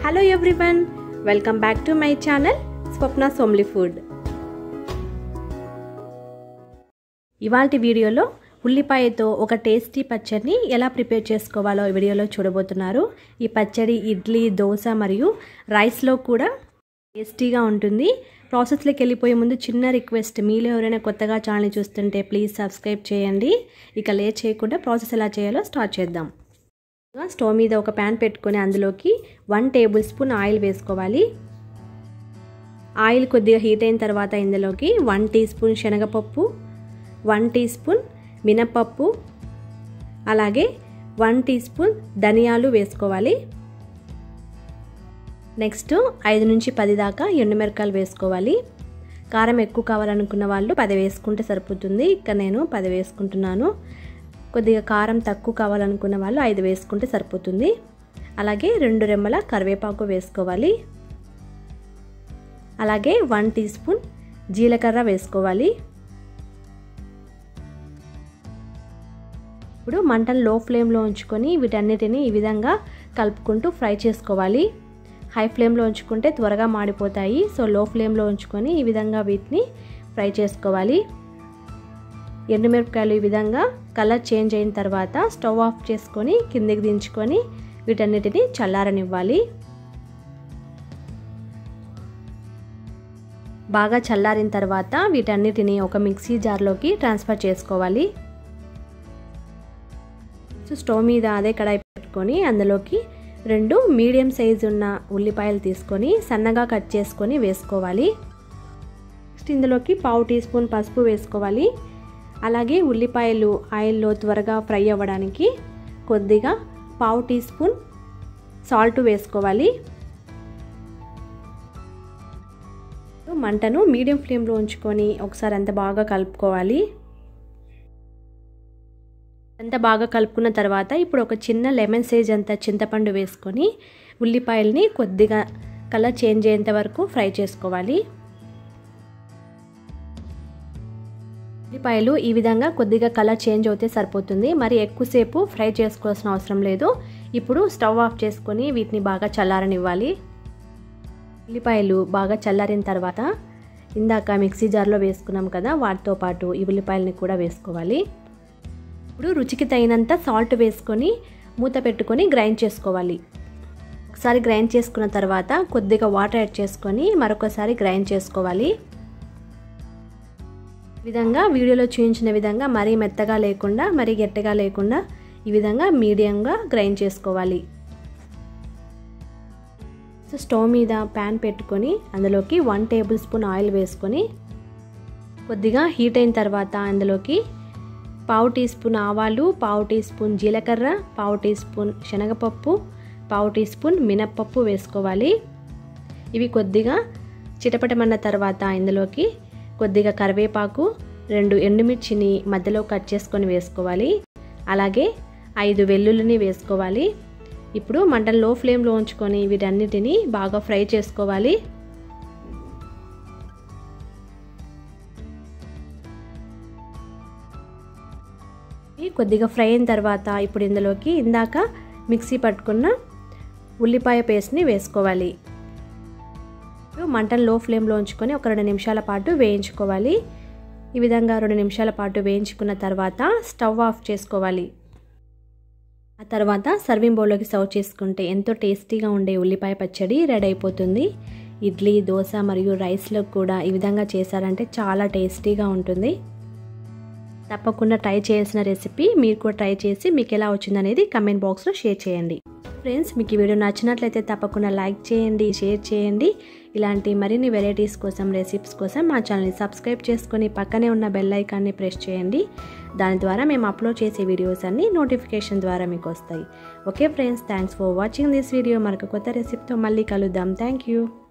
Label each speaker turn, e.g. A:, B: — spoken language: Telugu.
A: hello everyone welcome back to my channel Swapna సోమ్లీ ఫుడ్ ఇవాళ వీడియోలో ఉల్లిపాయతో ఒక టేస్టీ పచ్చడిని ఎలా ప్రిపేర్ చేసుకోవాలో ఈ వీడియోలో చూడబోతున్నారు ఈ పచ్చడి ఇడ్లీ దోశ మరియు రైస్లో కూడా టేస్టీగా ఉంటుంది ప్రాసెస్లోకి వెళ్ళిపోయే ముందు చిన్న రిక్వెస్ట్ మీలో ఎవరైనా కొత్తగా ఛానల్ చూస్తుంటే ప్లీజ్ సబ్స్క్రైబ్ చేయండి ఇక లేట్ చేయకుండా ప్రాసెస్ ఎలా చేయాలో స్టార్ట్ చేద్దాం స్టవ్ మీద ఒక ప్యాన్ పెట్టుకొని అందులోకి వన్ టేబుల్ స్పూన్ ఆయిల్ వేసుకోవాలి ఆయిల్ కొద్దిగా హీట్ అయిన తర్వాత ఇందులోకి వన్ టీ స్పూన్ శనగపప్పు వన్ టీ స్పూన్ మినపప్పు అలాగే వన్ టీ స్పూన్ ధనియాలు వేసుకోవాలి నెక్స్ట్ ఐదు నుంచి పది దాకా ఎండుమిరకాయలు వేసుకోవాలి కారం ఎక్కువ కావాలనుకున్న వాళ్ళు పది వేసుకుంటే సరిపోతుంది ఇక్కడ నేను పది వేసుకుంటున్నాను కొద్దిగా కారం తక్కువ కావాలనుకున్న వాళ్ళు ఐదు వేసుకుంటే సరిపోతుంది అలాగే రెండు రెమ్మల కరివేపాకు వేసుకోవాలి అలాగే వన్ టీ స్పూన్ జీలకర్ర వేసుకోవాలి ఇప్పుడు మంటను లో ఫ్లేమ్లో ఉంచుకొని వీటన్నిటిని ఈ విధంగా కలుపుకుంటూ ఫ్రై చేసుకోవాలి హై ఫ్లేమ్లో ఉంచుకుంటే త్వరగా మాడిపోతాయి సో లో ఫ్లేమ్లో ఉంచుకొని ఈ విధంగా వీటిని ఫ్రై చేసుకోవాలి ఎండుమిరపకాయలు ఈ విధంగా కలర్ చేంజ్ అయిన తర్వాత స్టవ్ ఆఫ్ చేసుకొని కిందికి దించుకొని వీటన్నిటిని చల్లారనివ్వాలి బాగా చల్లారిన తర్వాత వీటన్నిటిని ఒక మిక్సీ జార్లోకి ట్రాన్స్ఫర్ చేసుకోవాలి సో స్టవ్ మీద అదే కడాయి పెట్టుకొని అందులోకి రెండు మీడియం సైజు ఉన్న ఉల్లిపాయలు తీసుకొని సన్నగా కట్ చేసుకొని వేసుకోవాలి నెక్స్ట్ ఇందులోకి పావు టీ స్పూన్ పసుపు వేసుకోవాలి అలాగే ఉల్లిపాయలు ఆయిల్లో త్వరగా ఫ్రై అవ్వడానికి కొద్దిగా పావు టీ స్పూన్ సాల్ట్ వేసుకోవాలి మంటను మీడియం ఫ్లేమ్లో ఉంచుకొని ఒకసారి అంత బాగా కలుపుకోవాలి అంత బాగా కలుపుకున్న తర్వాత ఇప్పుడు ఒక చిన్న లెమన్ సైజ్ అంత చింతపండు వేసుకొని ఉల్లిపాయల్ని కొద్దిగా కలర్ చేంజ్ అయ్యేంత వరకు ఫ్రై చేసుకోవాలి ఉల్లిపాయలు ఈ విధంగా కొద్దిగా కలర్ చేంజ్ అవుతే సరిపోతుంది మరి ఎక్కువసేపు ఫ్రై చేసుకోవాల్సిన అవసరం లేదు ఇప్పుడు స్టవ్ ఆఫ్ చేసుకొని వీటిని బాగా చల్లారనివ్వాలి ఉల్లిపాయలు బాగా చల్లారిన తర్వాత ఇందాక మిక్సీ జార్లో వేసుకున్నాం కదా వాటితో పాటు ఈ ఉల్లిపాయలని కూడా వేసుకోవాలి ఇప్పుడు రుచికి తగినంత సాల్ట్ వేసుకొని మూత పెట్టుకొని గ్రైండ్ చేసుకోవాలి ఒకసారి గ్రైండ్ చేసుకున్న తర్వాత కొద్దిగా వాటర్ యాడ్ చేసుకొని మరొకసారి గ్రైండ్ చేసుకోవాలి విధంగా వీడియోలో చూపించిన విధంగా మరీ మెత్తగా లేకుండా మరీ గట్టిగా లేకుండా ఈ విధంగా మీడియంగా గ్రైండ్ చేసుకోవాలి సో స్టవ్ మీద ప్యాన్ పెట్టుకొని అందులోకి వన్ టేబుల్ స్పూన్ ఆయిల్ వేసుకొని కొద్దిగా హీట్ అయిన తర్వాత అందులోకి పావు టీ స్పూన్ ఆవాలు పావు టీ స్పూన్ జీలకర్ర పావు టీ స్పూన్ శనగపప్పు పావు టీ స్పూన్ మినప్పప్పు వేసుకోవాలి ఇవి కొద్దిగా చిటపటమన్న తర్వాత ఇందులోకి కొద్దిగా కరివేపాకు రెండు ఎండుమిర్చిని మధ్యలో కట్ చేసుకొని వేసుకోవాలి అలాగే ఐదు వెల్లుల్లిని వేసుకోవాలి ఇప్పుడు మంటను లో ఫ్లేమ్లో ఉంచుకొని వీటన్నిటిని బాగా ఫ్రై చేసుకోవాలి కొద్దిగా ఫ్రై అయిన తర్వాత ఇప్పుడు ఇందులోకి ఇందాక మిక్సీ పట్టుకున్న ఉల్లిపాయ పేస్ట్ని వేసుకోవాలి మంటను లో ఫ్లేమ్లో ఉంచుకొని ఒక రెండు నిమిషాల పాటు వేయించుకోవాలి ఈ విధంగా రెండు నిమిషాల పాటు వేయించుకున్న తర్వాత స్టవ్ ఆఫ్ చేసుకోవాలి ఆ తర్వాత సర్వింగ్ బౌల్లోకి సర్వ్ చేసుకుంటే ఎంతో టేస్టీగా ఉండే ఉల్లిపాయ పచ్చడి రెడీ అయిపోతుంది ఇడ్లీ దోశ మరియు రైస్లో కూడా ఈ విధంగా చేశారంటే చాలా టేస్టీగా ఉంటుంది తప్పకుండా ట్రై చేయాల్సిన రెసిపీ మీరు కూడా ట్రై చేసి మీకు ఎలా వచ్చిందనేది కమెంట్ బాక్స్లో షేర్ చేయండి ఫ్రెండ్స్ మీకు ఈ వీడియో నచ్చినట్లయితే తప్పకుండా లైక్ చేయండి షేర్ చేయండి ఇలాంటి మరిన్ని వెరైటీస్ కోసం రెసిపీస్ కోసం మా ఛానల్ని సబ్స్క్రైబ్ చేసుకొని పక్కనే ఉన్న బెల్ ఐకాన్ని ప్రెస్ చేయండి దాని ద్వారా మేము అప్లోడ్ చేసే వీడియోస్ అన్ని నోటిఫికేషన్ ద్వారా మీకు వస్తాయి okay friends thanks for watching this video మరొక కొత్త రెసిపీతో మళ్ళీ కలుద్దాం థ్యాంక్ యూ